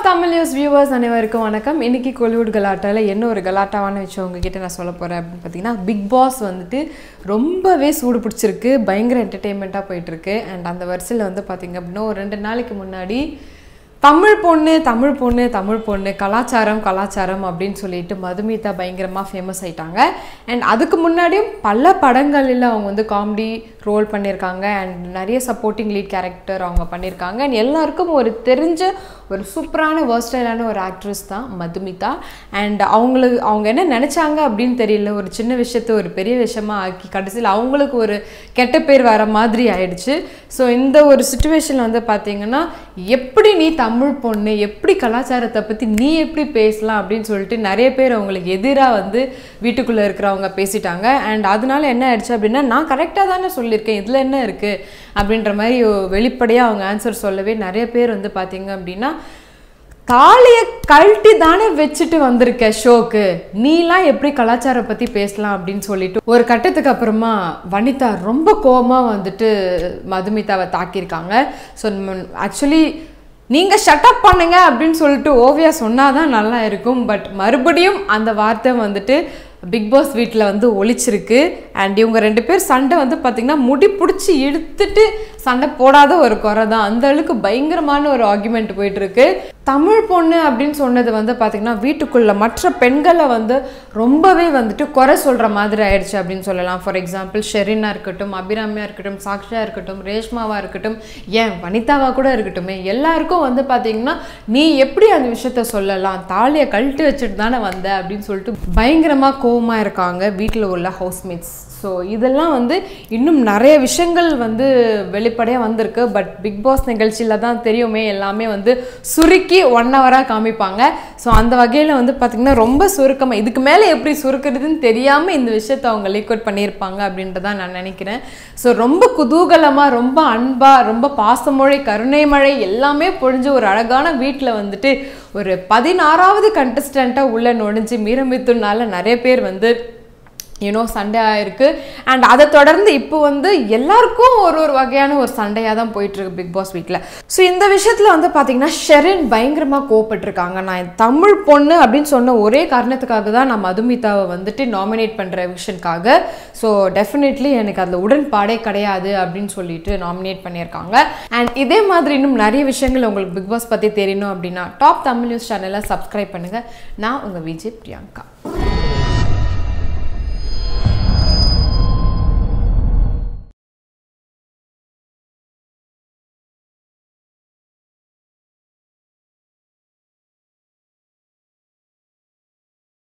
Tamil news viewers அனைவருக்கும் வணக்கம் இன்னைக்கு கோலிவுட் கலாட்டாவில் என்ன ஒரு கலாட்டாவான விஷயம் உங்ககிட்ட நான் சொல்ல போகிறேன் அப்படின்னு பார்த்தீங்கன்னா பிக் பாஸ் வந்துட்டு ரொம்பவே சூடு பிடிச்சிருக்கு பயங்கர என்டர்டெயின்மெண்ட்டாக போயிட்டுருக்கு அண்ட் அந்த வரிசையில் வந்து பார்த்தீங்க அப்படின்னா ஒரு ரெண்டு நாளைக்கு முன்னாடி தமிழ் பொண்ணு தமிழ் பொண்ணு தமிழ் பொண்ணு கலாச்சாரம் கலாச்சாரம் அப்படின்னு சொல்லிட்டு மதுமிதா பயங்கரமாக ஃபேமஸ் ஆயிட்டாங்க அண்ட் அதுக்கு முன்னாடியும் பல படங்களில் அவங்க வந்து காமெடி ரோல் பண்ணியிருக்காங்க அண்ட் நிறைய சப்போர்ட்டிங் லீட் கேரக்டர் அவங்க பண்ணியிருக்காங்க அண்ட் எல்லாருக்கும் ஒரு தெரிஞ்ச ஒரு சூப்பரான வேர்ஸ்டைலான ஒரு ஆக்ட்ரஸ் தான் மதுமிதா அண்ட் அவங்களுக்கு அவங்க என்ன நினச்சாங்க அப்படின்னு தெரியல ஒரு சின்ன விஷயத்த ஒரு பெரிய விஷயமா ஆக்கி கடைசியில் அவங்களுக்கு ஒரு கெட்ட பேர் வர மாதிரி ஆயிடுச்சு ஸோ இந்த ஒரு சுச்சுவேஷனில் வந்து பார்த்தீங்கன்னா எப்படி நீ தமிழ் பொண்ணு எப்படி கலாச்சாரத்தை பற்றி நீ எப்படி பேசலாம் அப்படின்னு சொல்லிட்டு நிறைய பேர் அவங்களுக்கு எதிராக வந்து வீட்டுக்குள்ளே இருக்கிறவங்க பேசிட்டாங்க அண்ட் அதனால என்ன ஆயிடுச்சு அப்படின்னா நான் கரெக்டாக தானே சொல்லியிருக்கேன் இதில் என்ன இருக்குது அப்படின்ற மாதிரி வெளிப்படையாக அவங்க ஆன்சர் சொல்லவே நிறைய பேர் வந்து பார்த்தீங்க அப்படின்னா தாலியை கழட்டி தானே வச்சுட்டு வந்திருக்க ஷோக்கு நீலாம் எப்படி கலாச்சாரம் பற்றி பேசலாம் அப்படின்னு சொல்லிட்டு ஒரு கட்டத்துக்கு அப்புறமா வனிதா ரொம்ப கோபமாக வந்துட்டு மதுமிதாவை தாக்கியிருக்காங்க ஸோ ஆக்சுவலி நீங்கள் ஷட்டப் பண்ணுங்க அப்படின்னு சொல்லிட்டு ஓவியா சொன்னாதான் நல்லா இருக்கும் பட் மறுபடியும் அந்த வார்த்தை வந்துட்டு பிக் பாஸ் வீட்டில் வந்து ஒழிச்சிருக்கு அண்ட் இவங்க ரெண்டு பேர் சண்டை வந்து பார்த்திங்கன்னா முடி பிடிச்சி இழுத்துட்டு சண்டை போடாத ஒரு குறை தான் அந்த அளவுக்கு பயங்கரமான ஒரு ஆர்குமெண்ட் போயிட்டு இருக்கு தமிழ் பொண்ணு அப்படின்னு சொன்னது வந்து பார்த்திங்கன்னா வீட்டுக்குள்ள மற்ற பெண்களை வந்து ரொம்பவே வந்துட்டு குறை சொல்கிற மாதிரி ஆயிடுச்சு அப்படின்னு சொல்லலாம் ஃபார் எக்ஸாம்பிள் ஷெரினா இருக்கட்டும் அபிராமியா இருக்கட்டும் சாக்ஷா இருக்கட்டும் ரேஷ்மாவா இருக்கட்டும் ஏன் வனிதாவா கூட இருக்கட்டும் எல்லாருக்கும் வந்து பார்த்தீங்கன்னா நீ எப்படி அந்த விஷயத்த சொல்லலாம் தாலியை கழட்டி வச்சுட்டு தானே வந்த அப்படின்னு சொல்லிட்டு பயங்கரமாக கோவமாக இருக்காங்க வீட்டில் உள்ள ஹவுஸ்மேட்ஸ் ஸோ இதெல்லாம் வந்து இன்னும் நிறைய விஷயங்கள் வந்து வெளிப்படையாக வந்திருக்கு பட் பிக் பாஸ் நிகழ்ச்சியில் தான் தெரியுமே எல்லாமே வந்து சுருக்கி ஒன் ஹவராக காமிப்பாங்க ஸோ அந்த வகையில் வந்து பார்த்திங்கன்னா ரொம்ப சுருக்கமாக இதுக்கு மேலே எப்படி சுருக்கிறதுன்னு தெரியாமல் இந்த விஷயத்தை அவங்க லீக்அவுட் பண்ணியிருப்பாங்க அப்படின்றதான் நான் நினைக்கிறேன் ஸோ ரொம்ப குதூகலமாக ரொம்ப அன்பாக ரொம்ப பாசமொழி கருணை மழை எல்லாமே பொழிஞ்சு ஒரு அழகான வீட்டில் வந்துட்டு ஒரு பதினாறாவது கண்டஸ்டண்ட்டாக உள்ள நுழைஞ்சு மீரமித்துனால நிறைய பேர் வந்து யூனோ சண்டே ஆயிருக்கு அண்ட் அதை தொடர்ந்து இப்போ வந்து எல்லாருக்கும் ஒரு ஒரு வகையான ஒரு சண்டையாக தான் போயிட்டுருக்கு பிக் பாஸ் வீட்டில் ஸோ இந்த விஷயத்தில் வந்து பார்த்தீங்கன்னா ஷெரின் பயங்கரமாக கோவப்பட்டிருக்காங்க நான் தமிழ் பொண்ணு அப்படின்னு சொன்ன ஒரே காரணத்துக்காக தான் நான் மதுமிதாவை வந்துட்டு நாமினேட் பண்ணுற விஷயனுக்காக ஸோ டெஃபினெட்லி எனக்கு அதில் உடன்பாடே கிடையாது அப்படின்னு சொல்லிட்டு நாமினேட் பண்ணியிருக்காங்க அண்ட் இதே மாதிரி இன்னும் நிறைய விஷயங்கள் உங்களுக்கு பிக் பாஸ் பற்றி தெரியணும் அப்படின்னா டாப் தமிழ் நியூஸ் சேனலை சப்ஸ்கிரைப் பண்ணுங்கள் நான் உங்கள் விஜய் பிரியங்கா